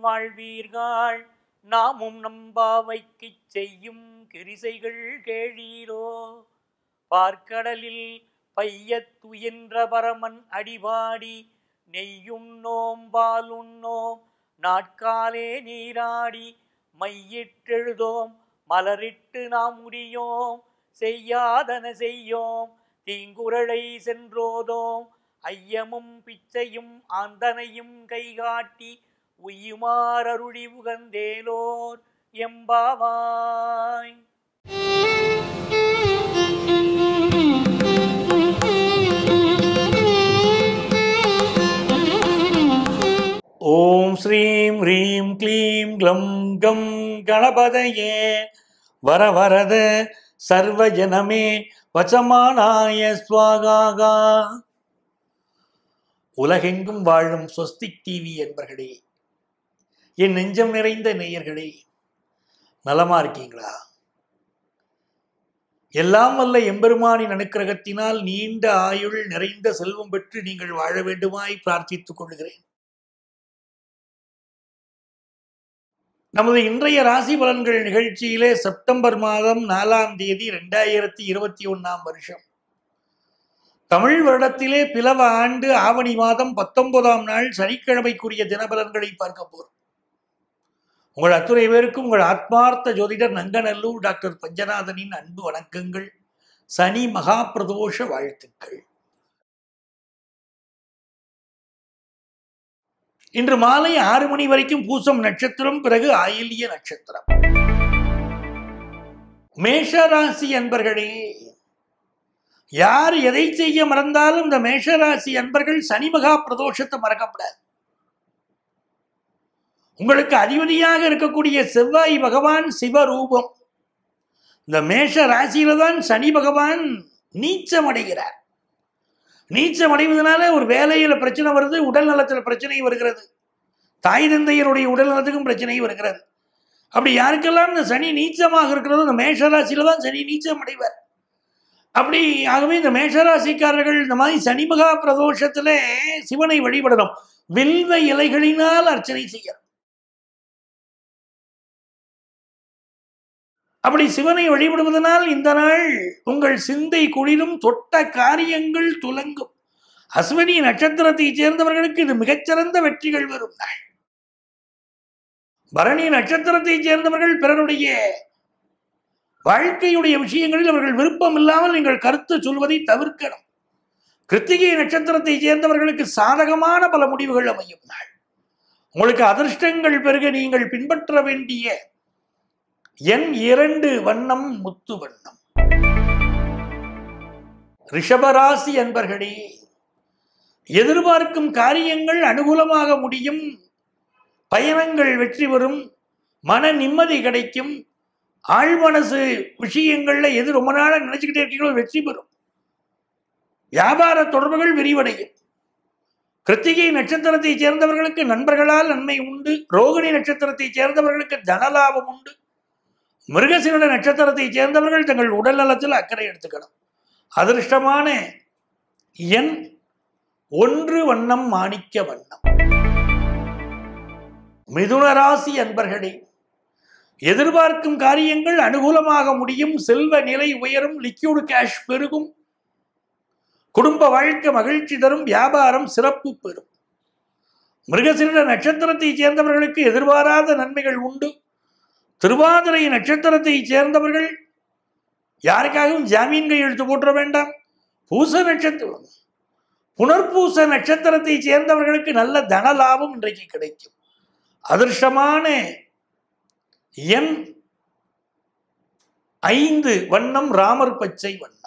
வாழ்வீர்கள் நாமும் நம்பாவைக்குச் செய்யும் கிரிசைகள் கேளீரோ பார்க்கடலில் பையத் துயின்ற பரமன் அடிபாடி நெய்யுண்ணோம் பாலுண்ணோம் நாட்காலே நீராடி மையிட்டெழுதோம் மலரிட்டு நாம் முடியோம் செய்யாதன செய்யோம் தீங்குரலை சென்றோதோம் ஐயமும் பிச்சையும் ஆந்தனையும் கைகாட்டி உய்யுமாறருளி உகந்தேலோர் எம்பாவாய் ஓம் ஸ்ரீம் ஹ்ரீம் க்ளீம் க்ளம் கம் கணபதயே வர வரத சர்வஜனமே வசமானாய ஸ்வாகாகா உலகெங்கும் வாழும் ஸ்வஸ்திக் டிவி என்பர்களே என் நெஞ்சம் நிறைந்த நேயர்களே நலமா இருக்கீங்களா எல்லாம் வல்ல எம்பெருமானின் அனுக்கிரகத்தினால் நீண்ட ஆயுள் நிறைந்த செல்வம் பெற்று நீங்கள் வாழ வேண்டுமாய் பிரார்த்தித்துக் கொள்கிறேன் நமது இன்றைய ராசி பலன்கள் நிகழ்ச்சியிலே செப்டம்பர் மாதம் நாலாம் தேதி ரெண்டாயிரத்தி இருபத்தி ஒன்னாம் வருஷம் தமிழ் வருடத்திலே பிளவ ஆண்டு ஆவணி மாதம் பத்தொன்பதாம் நாள் சனிக்கிழமைக்குரிய தினபலன்களை பார்க்க போறோம் உங்கள் அத்துணை பேருக்கும் உங்கள் ஆத்மார்த்த ஜோதிடர் நங்கநல்லூர் டாக்டர் பஞ்சநாதனின் அன்பு வணக்கங்கள் சனி மகா பிரதோஷ வாழ்த்துக்கள் இன்று மாலை ஆறு மணி வரைக்கும் பூசம் நட்சத்திரம் பிறகு ஆயில்ய நட்சத்திரம் மேஷராசி அன்பர்களே யார் எதை செய்ய மறந்தாலும் இந்த மேஷராசி அன்பர்கள் சனி மகா பிரதோஷத்தை மறக்கப்படாது உங்களுக்கு அதிபதியாக இருக்கக்கூடிய செவ்வாய் பகவான் சிவரூபம் இந்த மேஷ ராசியில தான் சனி பகவான் நீச்சம் அடைகிறார் நீச்சம் அடைவதனால ஒரு வேலையில பிரச்சனை வருது உடல் நலத்துல பிரச்சனை வருகிறது தாய் தந்தையருடைய உடல் நலத்துக்கும் பிரச்சனை வருகிறது அப்படி யாருக்கெல்லாம் இந்த சனி நீச்சமாக இருக்கிறதோ இந்த மேஷராசியில தான் சனி நீச்சம் அடைவார் அப்படி ஆகவே இந்த மேஷராசிக்காரர்கள் இந்த மாதிரி சனி மகா பிரதோஷத்துல சிவனை வழிபடணும் வில்வ இலைகளினால் அர்ச்சனை செய்யணும் அப்படி சிவனை வழிபடுவதனால் இந்த நாள் உங்கள் சிந்தை குளிரும் தொட்ட காரியங்கள் துலங்கும் அஸ்வினி நட்சத்திரத்தை சேர்ந்தவர்களுக்கு இது மிகச்சிறந்த வெற்றிகள் வரும் நாள் பரணி நட்சத்திரத்தை சேர்ந்தவர்கள் பிறருடைய வாழ்க்கையுடைய விஷயங்களில் அவர்கள் விருப்பம் இல்லாமல் நீங்கள் கருத்து சொல்வதை தவிர்க்கணும் கிருத்திகை நட்சத்திரத்தை சேர்ந்தவர்களுக்கு சாதகமான பல முடிவுகள் அமையும் நாள் உங்களுக்கு அதிர்ஷ்டங்கள் பெருக நீங்கள் பின்பற்ற வேண்டிய எண் இரண்டு வண்ணம் முத்து வண்ணம் ரிஷபராசி அன்பர்களே எதிர்பார்க்கும் காரியங்கள் அனுகூலமாக முடியும் பயணங்கள் வெற்றி பெறும் மன நிம்மதி கிடைக்கும் ஆழ்மனசு விஷயங்கள்ல எது ரொம்ப நாளா நினைச்சுக்கிட்டே இருக்கீங்களோ வெற்றி பெறும் வியாபார தொடர்புகள் விரிவடையும் கிருத்திகை நட்சத்திரத்தை சேர்ந்தவர்களுக்கு நண்பர்களால் நன்மை உண்டு ரோகிணி நட்சத்திரத்தை சேர்ந்தவர்களுக்கு தனலாபம் உண்டு மிருகசீரட நட்சத்திரத்தை சேர்ந்தவர்கள் தங்கள் உடல் நலத்தில் அக்கறை எடுத்துக்கணும் அதிர்ஷ்டமான எண் ஒன்று வண்ணம் மாணிக்க வண்ணம் மிதுன ராசி அன்பர்களே எதிர்பார்க்கும் காரியங்கள் அனுகூலமாக முடியும் செல்வ நிலை உயரும் லிக்யூடு கேஷ் பெருகும் குடும்ப வாழ்க்கை மகிழ்ச்சி தரும் வியாபாரம் சிறப்பு பெறும் மிருகசீரட நட்சத்திரத்தை சேர்ந்தவர்களுக்கு எதிர்பாராத நன்மைகள் உண்டு திருவாதிரை நட்சத்திரத்தை சேர்ந்தவர்கள் யாருக்காகவும் ஜாமீன் கையெழுத்து போட்டுற வேண்டாம் பூச நட்சத்திரம் புனர்பூச நட்சத்திரத்தை சேர்ந்தவர்களுக்கு நல்ல தன லாபம் இன்றைக்கு கிடைக்கும் அதிர்ஷ்டமான எண் ஐந்து வண்ணம் ராமர் பச்சை வண்ணம்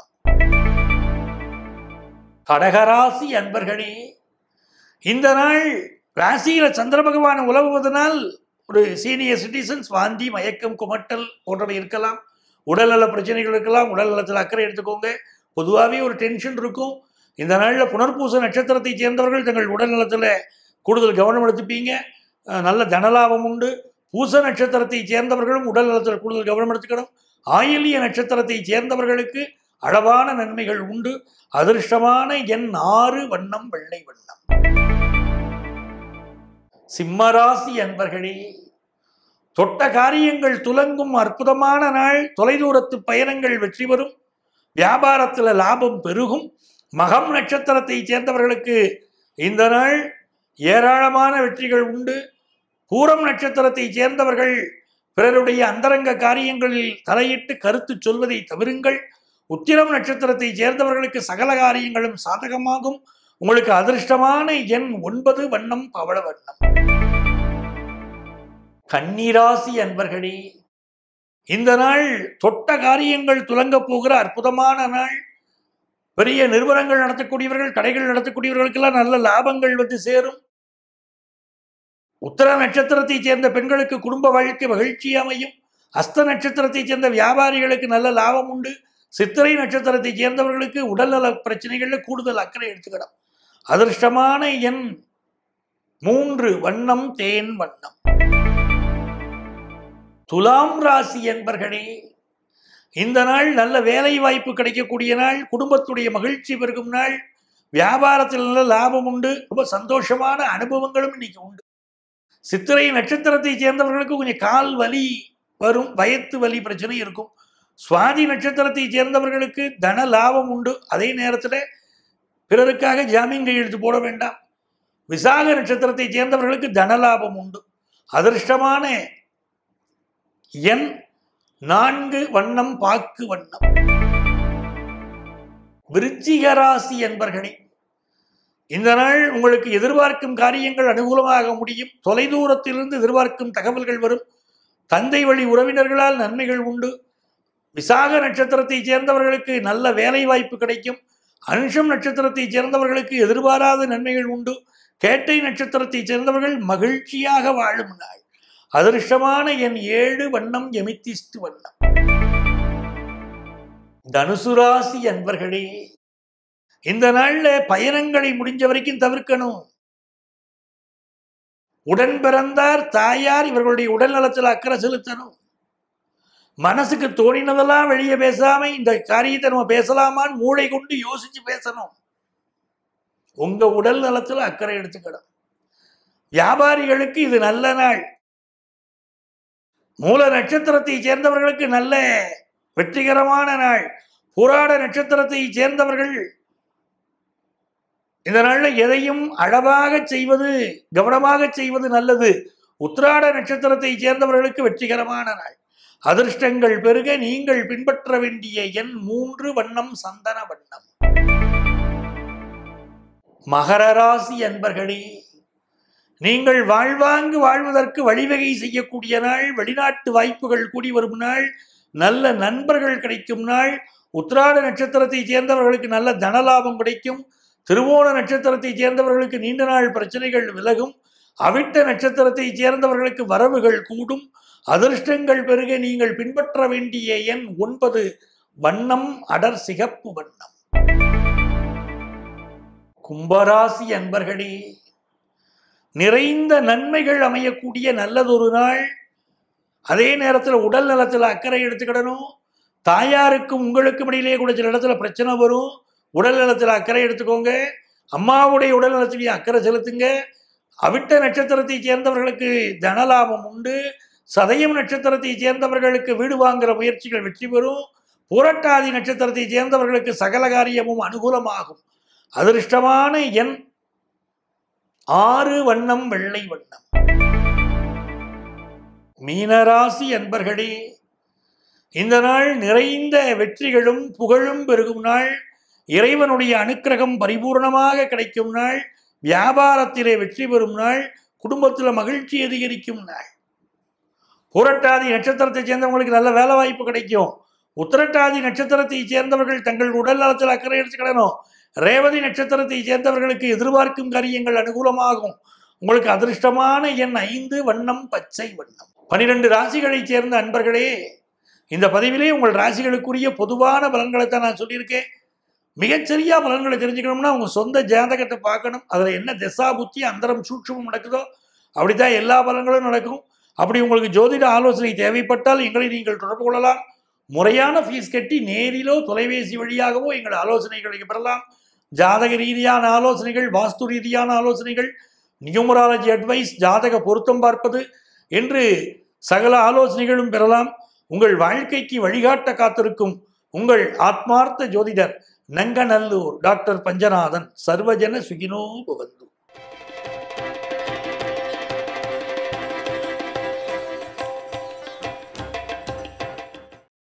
கடகராசி அன்பர்களே இந்த நாள் ராசியில சந்திர பகவான் உலவுவதனால் ஒரு சீனியர் சிட்டிசன்ஸ் வாந்தி மயக்கம் குமட்டல் போன்றவை இருக்கலாம் உடல்நல பிரச்சனைகள் இருக்கலாம் உடல் நலத்தில் அக்கறை எடுத்துக்கோங்க பொதுவாகவே ஒரு டென்ஷன் இருக்கும் இந்த நாளில் புனர்பூச நட்சத்திரத்தை சேர்ந்தவர்கள் தங்கள் உடல் நலத்தில் கூடுதல் கவனம் எடுத்துப்பீங்க அஹ் நல்ல தனலாபம் உண்டு பூச நட்சத்திரத்தை சேர்ந்தவர்களும் உடல் நலத்தில் கூடுதல் கவனம் எடுத்துக்கணும் ஆயில்ய நட்சத்திரத்தை சேர்ந்தவர்களுக்கு அளவான நன்மைகள் உண்டு அதிர்ஷ்டமான எண் ஆறு வண்ணம் வெள்ளை வண்ணம் சிம்மராசி அன்பர்களே தொட்ட காரியங்கள் துலங்கும் அற்புதமான நாள் தொலைதூரத்து பயணங்கள் வெற்றி பெறும் வியாபாரத்தில் லாபம் பெருகும் மகம் நட்சத்திரத்தைச் சேர்ந்தவர்களுக்கு இந்த நாள் ஏராளமான வெற்றிகள் உண்டு பூரம் நட்சத்திரத்தைச் சேர்ந்தவர்கள் பிறருடைய அந்தரங்க காரியங்களில் தலையிட்டு கருத்து சொல்வதை தவிருங்கள் உத்திரம் நட்சத்திரத்தைச் சேர்ந்தவர்களுக்கு சகல காரியங்களும் சாதகமாகும் உங்களுக்கு அதிர்ஷ்டமான எண் ஒன்பது வண்ணம் பவள வண்ணம் கன்னிராசி அன்பர்களே இந்த நாள் தொட்ட காரியங்கள் துலங்கப் போகிற அற்புதமான நாள் பெரிய நிறுவனங்கள் நடத்தக்கூடியவர்கள் கடைகள் நடத்தக்கூடியவர்களுக்கெல்லாம் நல்ல லாபங்கள் வந்து சேரும் உத்தர நட்சத்திரத்தைச் சேர்ந்த பெண்களுக்கு குடும்ப வாழ்க்கை மகிழ்ச்சி அமையும் அஸ்த நட்சத்திரத்தைச் சேர்ந்த வியாபாரிகளுக்கு நல்ல லாபம் உண்டு சித்திரை நட்சத்திரத்தைச் சேர்ந்தவர்களுக்கு உடல்நல பிரச்சனைகளில் கூடுதல் அக்கறை எடுத்துக்கிடும் அதிர்ஷ்டமான எண் மூன்று வண்ணம் தேன் வண்ணம் துலாம் ராசி என்பர்களே இந்த நாள் நல்ல வேலை வாய்ப்பு கிடைக்கக்கூடிய நாள் குடும்பத்துடைய மகிழ்ச்சி பெருகும் நாள் வியாபாரத்தில் நல்ல லாபம் உண்டு ரொம்ப சந்தோஷமான அனுபவங்களும் இன்னைக்கு உண்டு சித்திரை நட்சத்திரத்தை சேர்ந்தவர்களுக்கு கொஞ்சம் கால் வலி வரும் வயத்து வலி பிரச்சனை இருக்கும் சுவாதி நட்சத்திரத்தை சேர்ந்தவர்களுக்கு தன லாபம் உண்டு அதே நேரத்தில் பிறருக்காக ஜாமீன் கையெழுத்து போட வேண்டாம் விசாக நட்சத்திரத்தை சேர்ந்தவர்களுக்கு தன லாபம் உண்டு அதிர்ஷ்டமான எண் நான்கு வண்ணம் பாக்கு வண்ணம் விருச்சிக ராசி என்பர்களே இந்த நாள் உங்களுக்கு எதிர்பார்க்கும் காரியங்கள் அனுகூலமாக முடியும் தொலைதூரத்திலிருந்து எதிர்பார்க்கும் தகவல்கள் வரும் தந்தை வழி உறவினர்களால் நன்மைகள் உண்டு விசாக நட்சத்திரத்தைச் சேர்ந்தவர்களுக்கு நல்ல வேலை வாய்ப்பு கிடைக்கும் அனுஷம் நட்சத்திரத்தைச் சேர்ந்தவர்களுக்கு எதிர்பாராத நன்மைகள் உண்டு கேட்டை நட்சத்திரத்தைச் சேர்ந்தவர்கள் மகிழ்ச்சியாக வாழும் நாள் அதிர்ஷ்டமான என் ஏழு வண்ணம் எமித்திஸ்து வண்ணம் தனுசு ராசி அன்பர்களே இந்த நாள்ல பயணங்களை முடிஞ்ச வரைக்கும் தவிர்க்கணும் உடன் பிறந்தார் தாயார் இவர்களுடைய உடல் நலத்தில் அக்கறை செலுத்தணும் மனசுக்கு தோணினதெல்லாம் வெளியே பேசாம இந்த காரியத்தை நம்ம பேசலாமான்னு மூளை கொண்டு யோசிச்சு பேசணும் உங்க உடல் நலத்தில் அக்கறை எடுத்துக்கணும் வியாபாரிகளுக்கு இது நல்ல நாள் மூல நட்சத்திரத்தை சேர்ந்தவர்களுக்கு நல்ல வெற்றிகரமான நாள் புராட நட்சத்திரத்தை சேர்ந்தவர்கள் இந்த நாளில் எதையும் அளவாக செய்வது கவனமாக செய்வது நல்லது உத்திராட நட்சத்திரத்தை சேர்ந்தவர்களுக்கு வெற்றிகரமான நாள் அதிர்ஷ்டங்கள் பெருக நீங்கள் பின்பற்ற வேண்டிய எண் மூன்று வண்ணம் சந்தன வண்ணம் மகர ராசி அன்பர்களே நீங்கள் வாழ்வாங்கு வாழ்வதற்கு வழிவகை செய்யக்கூடிய நாள் வெளிநாட்டு வாய்ப்புகள் கூடி வரும் நாள் நல்ல நண்பர்கள் கிடைக்கும் நாள் உத்திராட நட்சத்திரத்தை சேர்ந்தவர்களுக்கு நல்ல தனலாபம் கிடைக்கும் திருவோண நட்சத்திரத்தை சேர்ந்தவர்களுக்கு நீண்ட நாள் பிரச்சனைகள் விலகும் அவிட்ட நட்சத்திரத்தை சேர்ந்தவர்களுக்கு வரவுகள் கூடும் அதிர்ஷ்டங்கள் பெருக நீங்கள் பின்பற்ற வேண்டிய எண் ஒன்பது வண்ணம் அடர் சிகப்பு வண்ணம் கும்பராசி அன்பர்களே நிறைந்த நன்மைகள் அமையக்கூடிய நல்லதொரு நாள் அதே நேரத்தில் உடல் நலத்தில் அக்கறை எடுத்துக்கிடணும் தாயாருக்கும் உங்களுக்கும் இடையிலே கூட சில இடத்துல பிரச்சனை வரும் உடல் நலத்தில் அக்கறை எடுத்துக்கோங்க அம்மாவுடைய உடல் நலத்திலையும் அக்கறை செலுத்துங்க அவிட்ட நட்சத்திரத்தை சேர்ந்தவர்களுக்கு தனலாபம் உண்டு சதயம் நட்சத்திரத்தை சேர்ந்தவர்களுக்கு வீடு வாங்குற முயற்சிகள் வெற்றி பெறும் புரட்டாதி நட்சத்திரத்தை சேர்ந்தவர்களுக்கு சகல காரியமும் அனுகூலமாகும் அதிர்ஷ்டமான எண் ஆறு வண்ணம் வெள்ளை வண்ணம் மீனராசி அன்பர்களே இந்த நாள் நிறைந்த வெற்றிகளும் புகழும் பெருகும் நாள் இறைவனுடைய அனுக்கிரகம் பரிபூர்ணமாக கிடைக்கும் நாள் வியாபாரத்திலே வெற்றி பெறும் நாள் குடும்பத்தில் மகிழ்ச்சி அதிகரிக்கும் நாள் புரட்டாதி நட்சத்திரத்தை சேர்ந்தவங்களுக்கு நல்ல வேலை வாய்ப்பு கிடைக்கும் உத்திரட்டாதி நட்சத்திரத்தை சேர்ந்தவர்கள் தங்கள் உடல் நலத்தில் அக்கறை எடுத்துக்கிடணும் ரேவதி நட்சத்திரத்தை சேர்ந்தவர்களுக்கு எதிர்பார்க்கும் காரியங்கள் அனுகூலமாகும் உங்களுக்கு அதிர்ஷ்டமான எண் ஐந்து வண்ணம் பச்சை வண்ணம் பனிரெண்டு ராசிகளைச் சேர்ந்த அன்பர்களே இந்த பதிவிலே உங்கள் ராசிகளுக்குரிய பொதுவான பலன்களை தான் நான் சொல்லியிருக்கேன் மிகச்சரியா பலன்களை தெரிஞ்சுக்கணும்னா உங்கள் சொந்த ஜாதகத்தை பார்க்கணும் அதில் என்ன திசா புத்தி அந்தரம் சூட்சமும் நடக்குதோ அப்படித்தான் எல்லா பலன்களும் நடக்கும் அப்படி உங்களுக்கு ஜோதிட ஆலோசனை தேவைப்பட்டால் எங்களை நீங்கள் தொடர்பு கொள்ளலாம் முறையான ஃபீஸ் கட்டி நேரிலோ தொலைபேசி வழியாகவோ எங்கள் ஆலோசனைகளை பெறலாம் ஜாதக ரீதியான ஆலோசனைகள் வாஸ்து ரீதியான ஆலோசனைகள் நியூமராலஜி அட்வைஸ் ஜாதக பொருத்தம் பார்ப்பது என்று சகல ஆலோசனைகளும் பெறலாம் உங்கள் வாழ்க்கைக்கு வழிகாட்ட காத்திருக்கும் உங்கள் ஆத்மார்த்த ஜோதிடர் நங்கநல்லூர் டாக்டர் பஞ்சநாதன் சர்வஜன சுகினோ பவந்து